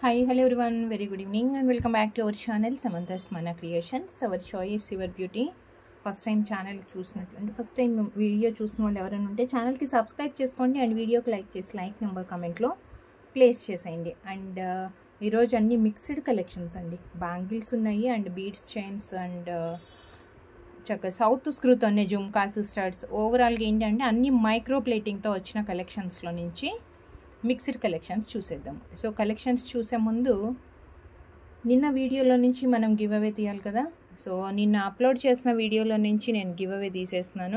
Hi, hello everyone. Very good evening and welcome back to our channel Samantha's Mana Creations. Our choice, your beauty. First time channel చూసినట్లంటే first time video చూసిన వాళ్ళు ఎవరైనా ఉంటే ఛానల్కి subscribe చేసుకోండి and వీడియోకి like చేసి like number కమెంట్లో ప్లేస్ చేసేయండి అండ్ ఈరోజు అన్ని మిక్స్డ్ కలెక్షన్స్ అండి బ్యాంగిల్స్ ఉన్నాయి అండ్ బీడ్స్ చైన్స్ అండ్ చక్కగా సౌత్ స్క్రూతోనే జుమ్కాస్ స్టడ్స్ ఓవరాల్గా ఏంటంటే అన్ని మైక్రో ప్లేటింగ్తో వచ్చిన కలెక్షన్స్లో నుంచి మిక్స్డ్ కలెక్షన్స్ చూసేద్దాం సో కలెక్షన్స్ చూసే ముందు నిన్న వీడియోలో నుంచి మనం గివ్ అవే తీయాలి కదా సో నిన్న అప్లోడ్ చేసిన వీడియోలో నుంచి నేను గివ్ అవే తీసేస్తున్నాను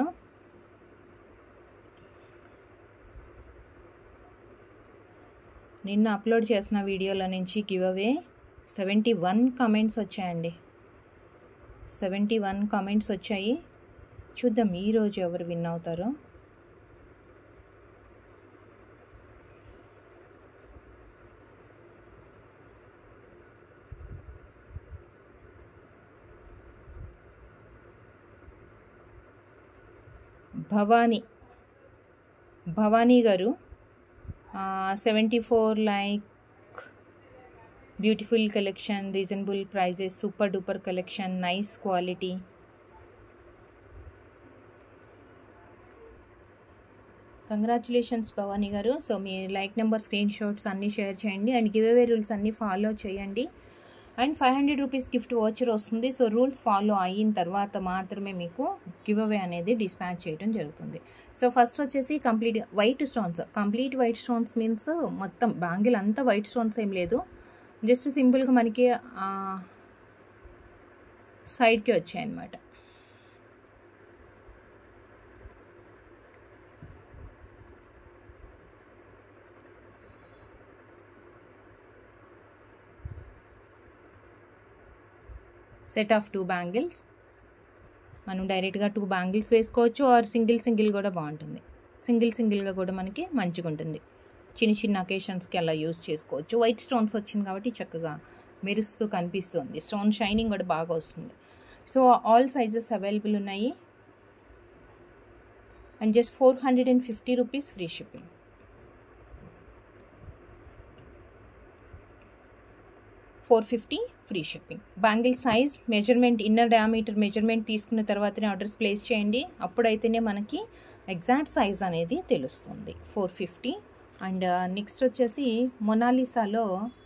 నిన్న అప్లోడ్ చేసిన వీడియోలో నుంచి give away seventy one comments వచ్చాయండి సెవెంటీ వన్ కమెంట్స్ వచ్చాయి చూద్దాం ఈరోజు ఎవరు విన్ అవుతారో Bhavani Bhavani garu seventy four like beautiful collection reasonable prices super duper collection nice quality congratulations Bhavani garu so మీ లైక్ నెంబర్ స్క్రీన్ షాట్స్ అన్నీ షేర్ చేయండి అండ్ గివ్ అవే రూల్స్ అన్నీ ఫాలో చేయండి and five hundred rupees gift voucher వస్తుంది so rules follow అయిన తర్వాత మాత్రమే మీకు గివ్ అవే అనేది డిస్పాచ్ చేయడం జరుగుతుంది సో ఫస్ట్ వచ్చేసి complete white stones complete white stones means మొత్తం బ్యాంగిల్ అంతా వైట్ స్టోన్స్ ఏం లేదు జస్ట్ సింపుల్గా మనకి సైడ్కి వచ్చాయన్నమాట సెట్ ఆఫ్ టూ బ్యాంగిల్స్ మనం డైరెక్ట్గా టూ బ్యాంగిల్స్ వేసుకోవచ్చు ఆర్ సింగిల్ సింగిల్ కూడా బాగుంటుంది సింగిల్ సింగిల్గా కూడా మనకి మంచిగా ఉంటుంది చిన్న చిన్న అకేషన్స్కి అలా యూస్ చేసుకోవచ్చు వైట్ స్టోన్స్ వచ్చింది కాబట్టి చక్కగా మెరుస్తూ కనిపిస్తుంది స్టోన్ షైనింగ్ కూడా బాగా వస్తుంది సో ఆల్ సైజెస్ అవైలబుల్ ఉన్నాయి and just four hundred and fifty rupees free shipping four fifty free shipping bangle size measurement inner diameter measurement తీసుకున్న తర్వాతనే ఆర్డర్స్ ప్లేస్ చేయండి అప్పుడైతేనే మనకి ఎగ్జాక్ట్ సైజ్ అనేది తెలుస్తుంది ఫోర్ ఫిఫ్టీ అండ్ నెక్స్ట్ వచ్చేసి మొనాలిసాలో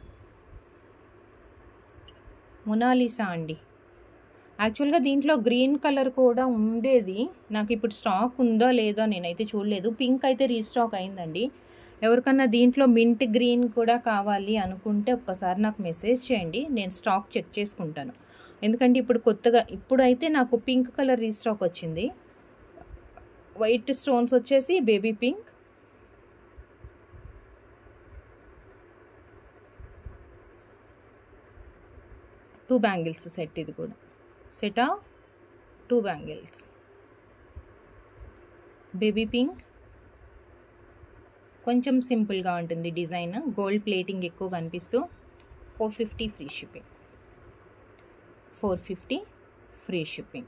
Mona Lisa అండి యాక్చువల్గా దీంట్లో గ్రీన్ కలర్ కూడా ఉండేది నాకు ఇప్పుడు స్టాక్ ఉందో లేదో నేనైతే చూడలేదు పింక్ అయితే రీస్టాక్ అయిందండి ఎవరికన్నా దీంట్లో మింట్ గ్రీన్ కూడా కావాలి అనుకుంటే ఒక్కసారి నాకు మెసేజ్ చేయండి నేను స్టాక్ చెక్ చేసుకుంటాను ఎందుకంటే ఇప్పుడు కొత్తగా ఇప్పుడు అయితే నాకు పింక్ కలర్ రీస్టాక్ వచ్చింది వైట్ స్టోన్స్ వచ్చేసి baby pink two bangles set ఇది కూడా set of two bangles baby pink కొంచెం సింపుల్గా ఉంటుంది డిజైన్ గోల్డ్ ప్లేటింగ్ ఎక్కువ కనిపిస్తూ four fifty free shipping four fifty free shipping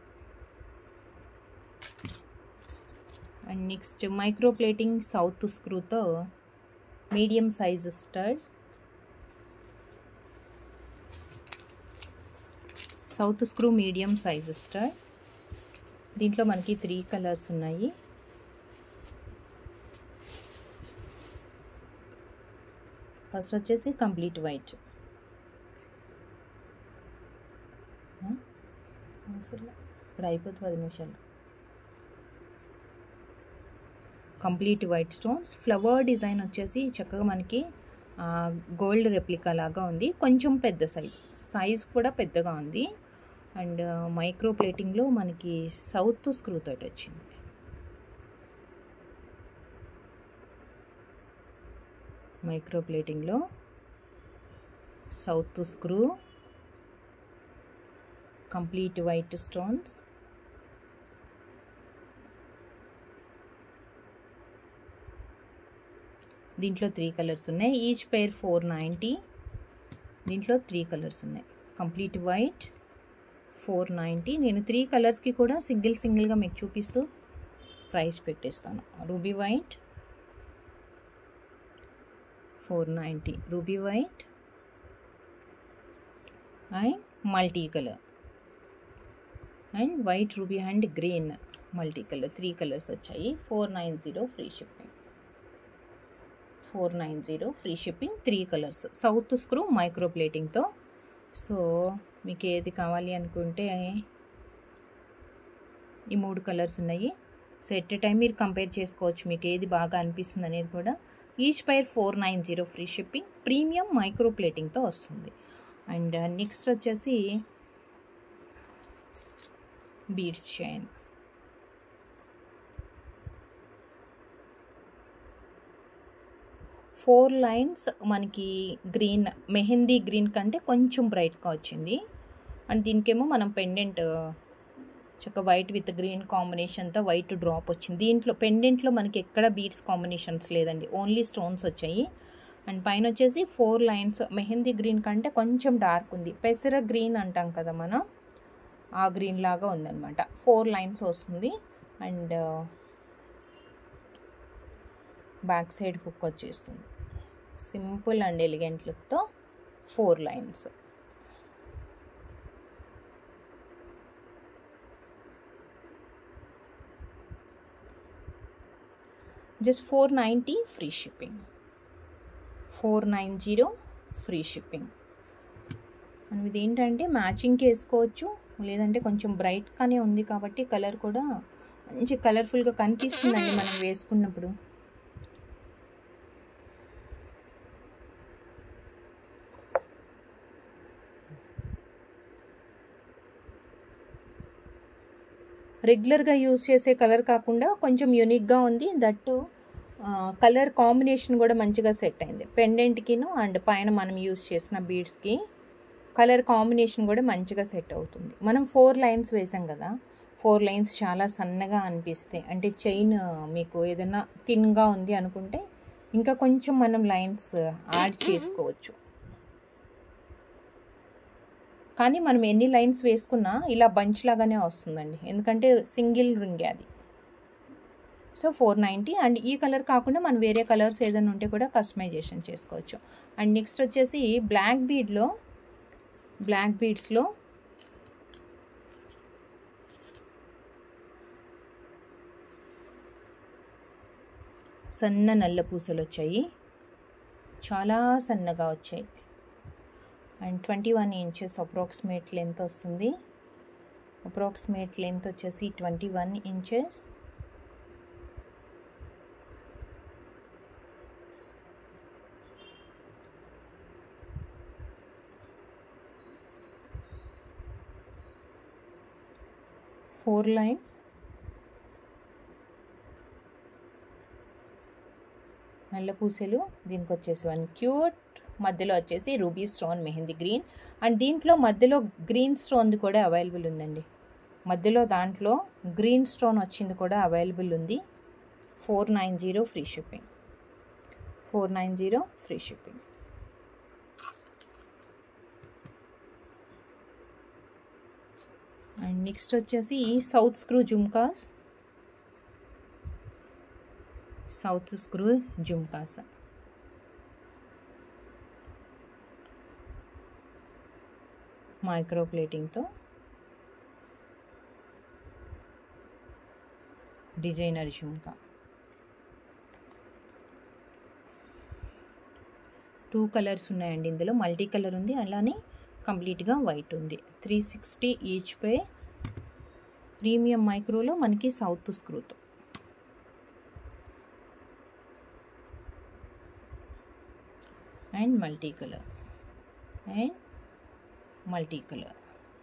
and next micro plating south స్క్రూతో medium size stud south screw medium size stud దీంట్లో మనకి త్రీ కలర్స్ ఉన్నాయి first వచ్చేసి కంప్లీట్ వైట్ ఇప్పుడు అయిపోతుంది పది నిమిషాలు complete white stones flower design వచ్చేసి చక్కగా మనకి గోల్డ్ రెప్లికా లాగా ఉంది కొంచెం పెద్ద సైజ్ సైజ్ కూడా పెద్దగా ఉంది అండ్ మైక్రో ప్లేటింగ్లో మనకి సౌత్ స్క్రూ తోటి వచ్చింది మైక్రో ప్లేటింగ్లో south screw complete white stones దీంట్లో త్రీ కలర్స్ ఉన్నాయి ఈచ్ పేర్ ఫోర్ నైంటీ దీంట్లో త్రీ కలర్స్ ఉన్నాయి కంప్లీట్ వైట్ ఫోర్ నైంటీ నేను త్రీ కలర్స్కి కూడా సింగిల్ సింగిల్గా మీకు చూపిస్తూ ప్రైస్ పెట్టేస్తాను ruby white four ninety ruby white and multi colour and white ruby and green multi colour three colours వచ్చాయి four nine zero free shipping four nine zero free shipping three colours south screw micro ప్లేటింగ్తో so మీకు ఏది కావాలి అనుకుంటే ఈ మూడు కలర్స్ ఉన్నాయి సో ఎట్ ఎ టైం మీరు కంపేర్ చేసుకోవచ్చు మీకు ఏది బాగా అనిపిస్తుంది అనేది కూడా each pair four nine zero free shipping premium micro ప్లేటింగ్తో వస్తుంది అండ్ నెక్స్ట్ వచ్చేసి బీడ్స్ చైన్ ఫోర్ లైన్స్ మనకి గ్రీన్ మెహందీ గ్రీన్ కంటే కొంచెం బ్రైట్గా వచ్చింది అండ్ దీనికేమో మనం పెండెంట్ చక్క వైట్ విత్ గ్రీన్ కాంబినేషన్తో వైట్ డ్రాప్ వచ్చింది దీంట్లో పెండెంట్లో మనకి ఎక్కడ బీడ్స్ కాంబినేషన్స్ లేదండి ఓన్లీ స్టోన్స్ వచ్చాయి అండ్ పైన వచ్చేసి ఫోర్ లైన్స్ మెహందీ గ్రీన్ కంటే కొంచెం డార్క్ ఉంది పెసర గ్రీన్ అంటాం కదా మనం ఆ గ్రీన్ లాగా ఉందన్నమాట ఫోర్ లైన్స్ వస్తుంది అండ్ బ్యాక్ సైడ్ హుక్ వచ్చేస్తుంది సింపుల్ అండ్ ఎలిగెంట్ లుక్తో four lines just four ninety free shipping four nine zero free shipping మనం ఇది ఏంటంటే మ్యాచింగ్కి వేసుకోవచ్చు లేదంటే కొంచెం బ్రైట్గానే ఉంది కాబట్టి కలర్ కూడా మంచి కలర్ఫుల్గా కనిపిస్తుందండి మనం వేసుకున్నప్పుడు రెగ్యులర్గా యూస్ చేసే కలర్ కాకుండా కొంచెం యూనిక్గా ఉంది దట్టు కలర్ కాంబినేషన్ కూడా మంచిగా సెట్ అయింది పెండెంట్కిను అండ్ పైన మనం యూస్ చేసిన బీడ్స్కి కలర్ కాంబినేషన్ కూడా మంచిగా సెట్ అవుతుంది మనం ఫోర్ లైన్స్ వేసాం కదా ఫోర్ లైన్స్ చాలా సన్నగా అనిపిస్తాయి అంటే చైన్ మీకు ఏదైనా థిన్గా ఉంది అనుకుంటే ఇంకా కొంచెం మనం లైన్స్ యాడ్ చేసుకోవచ్చు కానీ మనం ఎన్ని లైన్స్ వేసుకున్నా ఇలా బంచ్ లాగానే వస్తుందండి ఎందుకంటే సింగిల్ రింగ్ అది సో ఫోర్ నైంటీ అండ్ ఈ కలర్ కాకుండా మనం వేరే కలర్స్ ఏదైనా ఉంటే కూడా కస్టమైజేషన్ చేసుకోవచ్చు అండ్ నెక్స్ట్ వచ్చేసి బ్లాక్ బీడ్లో బ్లాక్ బీడ్స్లో సన్న నల్ల పూసలు వచ్చాయి చాలా సన్నగా వచ్చాయి and twenty one inches approximate length వస్తుంది అప్రాక్సిమేట్ లెంత్ వచ్చేసి twenty one inches four lines నల్ల పూసలు దీనికి వచ్చేసి వన్ క్యూట్ మధ్యలో వచ్చేసి ruby stone mehndi green and దీంట్లో మధ్యలో గ్రీన్ స్టోన్ది కూడా అవైలబుల్ ఉందండి మధ్యలో దాంట్లో గ్రీన్ స్టోన్ వచ్చింది కూడా అవైలబుల్ ఉంది four nine zero free shipping four nine zero free shipping and next వచ్చేసి south screw jhumkas south screw jhumkas micro ప్లేటింగ్తో డిజైనర్ జుమ్కా టూ కలర్స్ ఉన్నాయండి ఇందులో మల్టీ కలర్ ఉంది అలానే కంప్లీట్గా వైట్ ఉంది three sixty each pair premium మైక్రోలో మనకి సౌత్ స్క్రూతో and multi colour and multi colour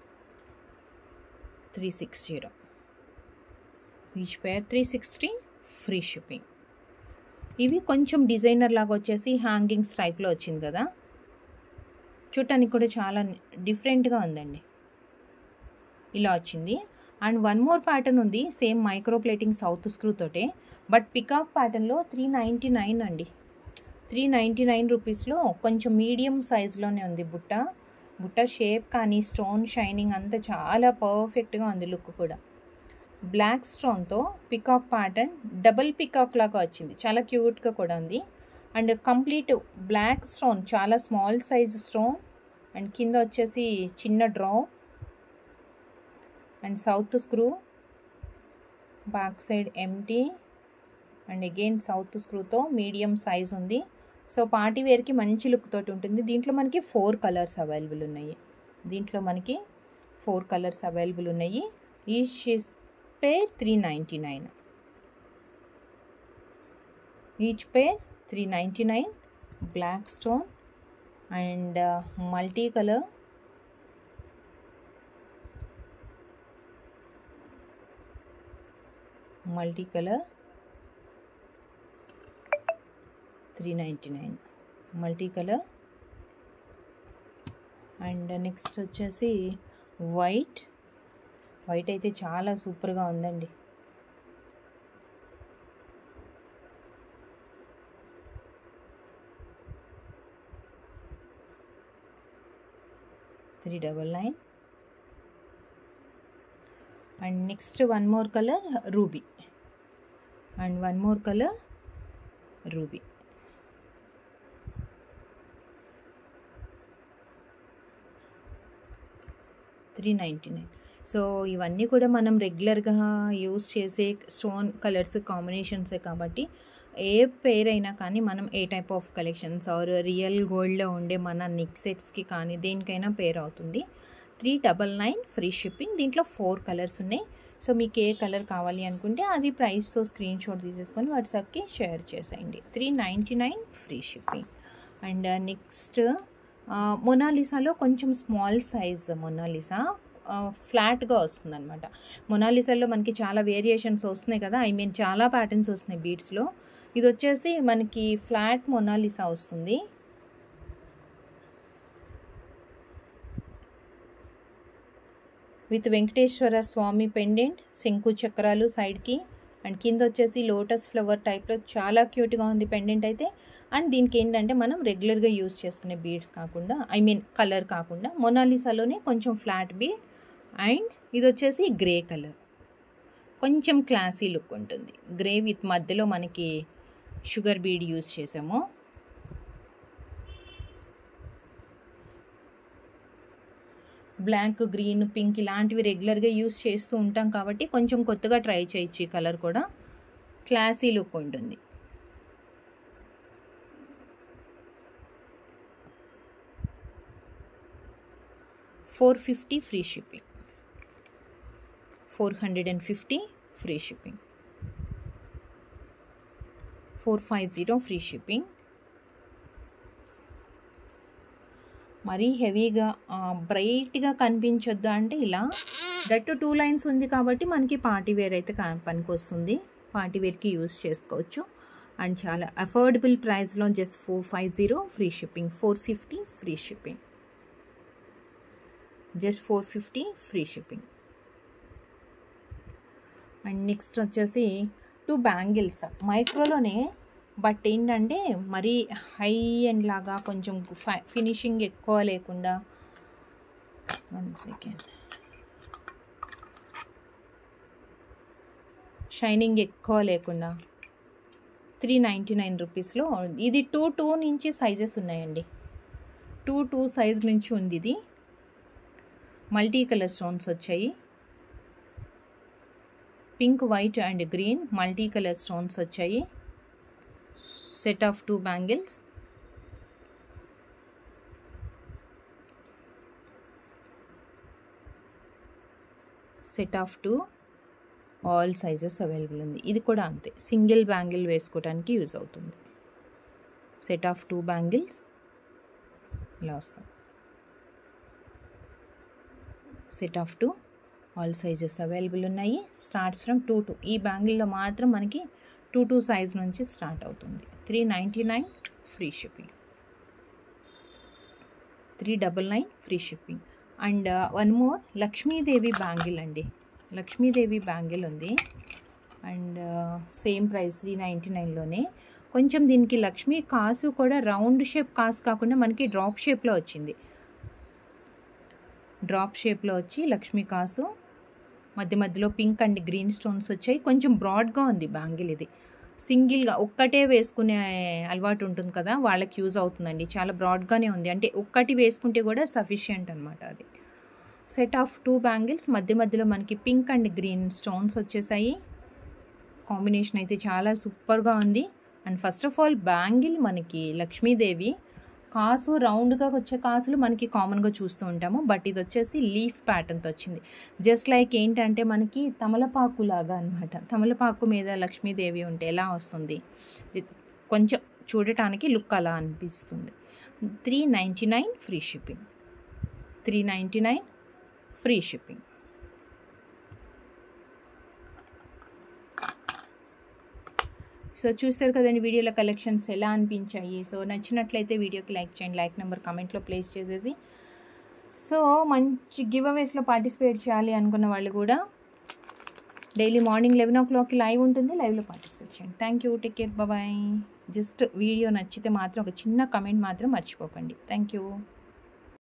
three six zero each pair three sixty free shipping ఇవి కొంచెం డిజైనర్ లాగా వచ్చేసి హ్యాంగింగ్స్ టైప్లో వచ్చింది కదా చూడటానికి కూడా చాలా డిఫరెంట్గా ఉందండి ఇలా వచ్చింది అండ్ వన్ మోర్ ప్యాటర్న్ ఉంది same micro plating south screw తోటే బట్ పికాక్ ప్యాటర్న్లో త్రీ నైంటీ నైన్ అండి త్రీ నైంటీ నైన్ రూపీస్లో కొంచెం మీడియం సైజ్లోనే ఉంది బుట్ట బుట్ట షేప్ కానీ స్టోన్ షైనింగ్ అంతా చాలా పర్ఫెక్ట్గా ఉంది లుక్ కూడా బ్లాక్ స్టోన్తో పికాక్ ప్యాటర్న్ డబుల్ పికాక్ లాగా వచ్చింది చాలా క్యూట్గా కూడా ఉంది అండ్ కంప్లీట్ బ్లాక్ స్టోన్ చాలా స్మాల్ సైజ్ స్టోన్ అండ్ కింద వచ్చేసి చిన్న డ్రా and south screw back side ఎంటీ అండ్ అగైన్ సౌత్ స్క్రూతో మీడియం సైజ్ ఉంది సో పార్టీ వేర్కి మంచి లుక్ తోటి ఉంటుంది దీంట్లో మనకి ఫోర్ కలర్స్ అవైలబుల్ ఉన్నాయి దీంట్లో మనకి ఫోర్ కలర్స్ అవైలబుల్ ఉన్నాయి ఈ pair three ninety nine each pair three ninety nine black stone and multi colour multi colour three ninety nine multi colour and next వచ్చేసి వైట్ వైట్ అయితే చాలా సూపర్గా ఉందండి three double nine and next one more colour ruby and one more colour ruby three ninety nine so ఇవన్నీ కూడా మనం రెగ్యులర్గా use చేసే స్టోన్ కలర్స్ కాంబినేషన్సే కాబట్టి ఏ పేర్ అయినా కానీ మనం ఏ type of collections or real గోల్డ్లో ఉండే మన నిక్ సెట్స్కి కానీ దేనికైనా పేర్ అవుతుంది three double nine free shipping దీంట్లో ఫోర్ కలర్స్ ఉన్నాయి సో మీకు ఏ కలర్ కావాలి అనుకుంటే అది ప్రైస్తో స్క్రీన్ షాట్ తీసేసుకొని వాట్సాప్కి షేర్ చేసేయండి three ninety nine free shipping and next మొనాలిసాలో కొంచెం స్మాల్ సైజ్ మొనాలిసా ఫ్లాట్గా వస్తుంది అనమాట మొనాలిసాలో మనకి చాలా వేరియేషన్స్ వస్తున్నాయి కదా ఐ మీన్ చాలా ప్యాటర్న్స్ వస్తున్నాయి బీట్స్లో ఇది వచ్చేసి మనకి ఫ్లాట్ మొనాలిసా వస్తుంది విత్ వెంకటేశ్వర స్వామి పెండెంట్ శంకు చక్రాలు సైడ్కి అండ్ కింద వచ్చేసి లోటస్ ఫ్లవర్ టైప్లో చాలా క్యూట్గా ఉంది పెండెంట్ అయితే అండ్ దీనికి ఏంటంటే మనం రెగ్యులర్గా యూస్ చేసుకునే బీడ్స్ కాకుండా ఐ మీన్ కలర్ కాకుండా మొనాలిసాలోనే కొంచెం ఫ్లాట్ బీడ్ అండ్ ఇది వచ్చేసి గ్రే కలర్ కొంచెం క్లాసీ లుక్ ఉంటుంది గ్రే విత్ మధ్యలో మనకి షుగర్ బీడ్ యూస్ చేసాము బ్లాక్ గ్రీన్ పింక్ ఇలాంటివి రెగ్యులర్గా యూస్ చేస్తూ ఉంటాం కాబట్టి కొంచెం కొత్తగా ట్రై చేయొచ్చు ఈ కలర్ కూడా క్లాసీ లుక్ ఉంటుంది four fifty free shipping four hundred and fifty free shipping four five zero free shipping మరీ హెవీగా బ్రైట్గా కనిపించొద్దు అంటే ఇలా దట్టు టూ లైన్స్ ఉంది కాబట్టి మనకి పార్టీ వేర్ అయితే పనికి వస్తుంది పార్టీ వేర్కి యూస్ చేసుకోవచ్చు అండ్ చాలా అఫోర్డబుల్ ప్రైస్లో just four five zero free shipping four fifty free shipping just four fifty free shipping and next వచ్చేసి టూ బ్యాంగిల్స్ మైక్రోలోనే బట్ ఏంటంటే మరీ హై అండ్ లాగా కొంచెం ఫినిషింగ్ ఎక్కువ లేకుండా వన్ సెకండ్ షైనింగ్ ఎక్కువ లేకుండా త్రీ నైంటీ నైన్ రూపీస్లో ఇది టూ టూ నుంచి సైజెస్ ఉన్నాయండి టూ టూ సైజ్ నుంచి ఉంది ఇది మల్టీ కలర్ స్టోన్స్ వచ్చాయి pink white and green multi colour stones వచ్చాయి set of two bangles set of two all sizes available ఉంది ఇది కూడా అంతే సింగిల్ బ్యాంగిల్ వేసుకోవడానికి యూజ్ అవుతుంది సెట్ ఆఫ్ టూ బ్యాంగిల్స్ ఇలా వస్తాం set of two all sizes available ఉన్నాయి స్టార్ట్స్ ఫ్రమ్ టూ టూ ఈ బ్యాంగిల్లో మాత్రం మనకి టూ టూ సైజ్ నుంచి స్టార్ట్ అవుతుంది three ninety nine free shipping three double nine free shipping and one more Lakshmidevi bangle అండి లక్ష్మీదేవి బ్యాంగిల్ ఉంది and same price three ninety నైన్లోనే కొంచెం దీనికి లక్ష్మీ కాసు కూడా రౌండ్ షేప్ కాసు కాకుండా మనకి డ్రాప్ షేప్లో వచ్చింది డ్రాప్ షేప్లో వచ్చి లక్ష్మీ కాసు మధ్య మధ్యలో పింక్ అండ్ గ్రీన్ స్టోన్స్ వచ్చాయి కొంచెం బ్రాడ్గా ఉంది బ్యాంగిల్ ఇది సింగిల్గా ఒక్కటే వేసుకునే అలవాటు ఉంటుంది కదా వాళ్ళకి యూజ్ అవుతుందండి చాలా బ్రాడ్గానే ఉంది అంటే ఒక్కటి వేసుకుంటే కూడా సఫిషియంట్ అనమాట అది సెట్ ఆఫ్ టూ బ్యాంగిల్స్ మధ్య మధ్యలో మనకి పింక్ అండ్ గ్రీన్ స్టోన్స్ వచ్చేసాయి కాంబినేషన్ అయితే చాలా సూపర్గా ఉంది and first of all bangle మనకి లక్ష్మీదేవి కాసు రౌండ్గా వచ్చే కాసులు మనకి కామన్గా చూస్తూ ఉంటాము బట్ ఇది వచ్చేసి లీఫ్ ప్యాటర్న్తో వచ్చింది జస్ట్ లైక్ ఏంటంటే మనకి తమలపాకు లాగా అనమాట తమలపాకు మీద లక్ష్మీదేవి ఉంటే ఎలా వస్తుంది ఇది కొంచెం చూడటానికి లుక్ అలా అనిపిస్తుంది three ninety nine free shipping three ninety nine free shipping so చూస్తారు కదండి వీడియోలో కలెక్షన్స్ ఎలా అనిపించాయి సో నచ్చినట్లయితే వీడియోకి లైక్ చేయండి లైక్ నెంబర్ కామెంట్లో ప్లేస్ చేసేసి సో మంచి గివ్ అవేస్లో పార్టిసిపేట్ చేయాలి అనుకున్న వాళ్ళు కూడా డైలీ మార్నింగ్ లెవెన్ ఓ క్లాక్కి లైవ్ ఉంటుంది లైవ్లో పార్టిసిపేట్ చేయండి thank you take care bye just video నచ్చితే మాత్రం ఒక చిన్న కమెంట్ మాత్రం మర్చిపోకండి థ్యాంక్ యూ